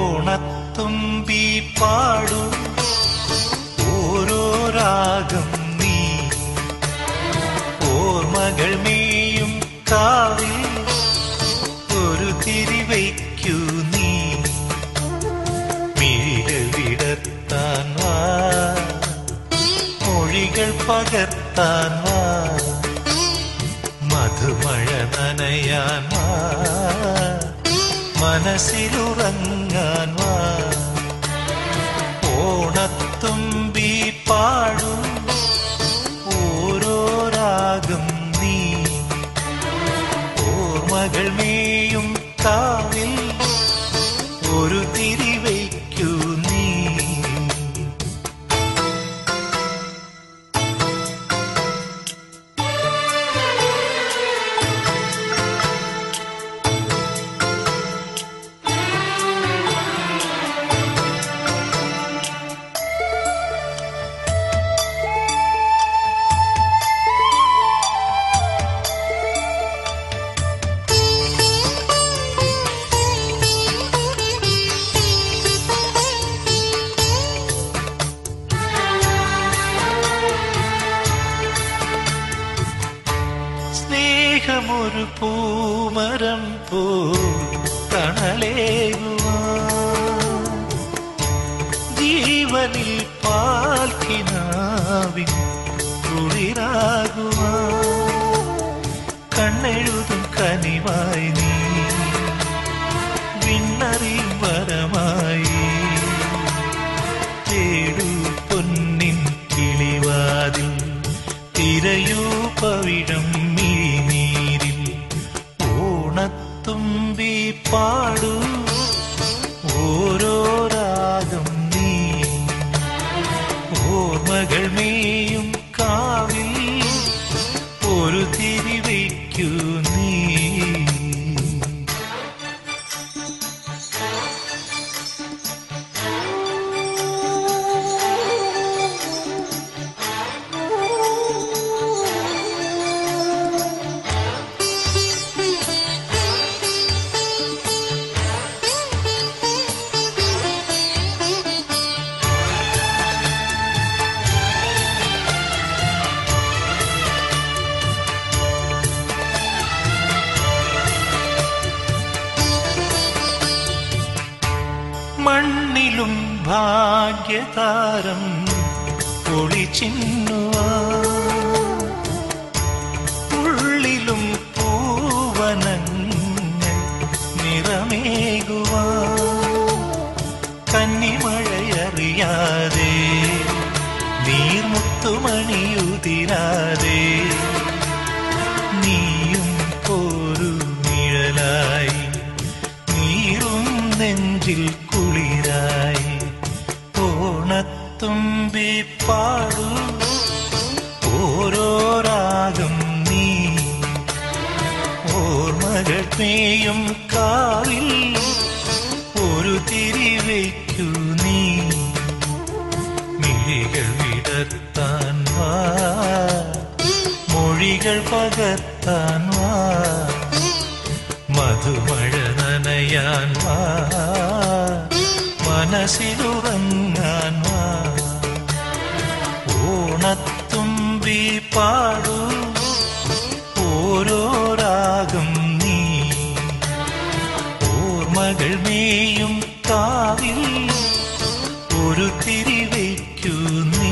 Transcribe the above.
ഓണത്തുമ്പി പാടൂ ഓരോ രാഗം നീ ഓർമ്മകൾ മേയും കാവിൽ ഒരു തിരിവയ്ക്കൂ നീ മിഴികൾ വിടർത്താൻ വാ മൊഴികൾ പകർത്താൻ വാ മധുമഴ നനയാൻ വാ മനസ്സിലുറങ്ങാൻ വാ ഓണത്തുമ്പി പാടും ഓരോ രാഗം നീ ഓർമ്മകൾ മേയും കാവിൽ ഒരു തിരിവയ്ക്കൂ നീ സ്നേഹമൊരു പൂമരം പോ തണലേകുവാ ജീവനിൽ പാൽക്കിനാവിൻ കുളിരാകുവാ കണ്ണെഴുതും കനിവായി നീ വിണ്ണറിയും വരമായി തേടൂ പൊന്നിൻ കിളിവാതിൽ തിരയൂ പവിഴം മിഴിനീരിൽ ഓണത്തുമ്പി പാടൂ ഓരോ രാഗം നീ ഓർമ്മകൾ മേയും കാവിൽ ഒരു തിരിവയ്ക്കൂ നീ മണ്ണിലും ഭാഗ്യതാരം ഒളിച്ചിന്നുവാ ഉള്ളിലും പൂവനങ്ങൾ നിറമേകുവാ കന്നിമഴയറിയാതെ നീർമുത്തുമണിയുതിരാതെ നീയും ഒരു നിഴലായി നീറും നെഞ്ചിൽ കുളിരായി ഓണത്തുമ്പി പാടൂ ഓരോ രാഗം നീ ഓർമ്മകൾ മേയും കാവിൽ ഒരു തിരിവയ്ക്കൂ നീ മിഴികൾ വിടർത്താൻ വാ മൊഴികൾ പകർത്താൻ വാ മധുമഴ നനയാൻ വാ മനസ്സിലുറങ്ങാൻ വാ ഓണത്തുമ്പി പാടൂ ഓരോ രാഗം നീ ഓർമ്മകൾ മേയും കാവിൽ ഒരു തിരിവയ്ക്കൂ നീ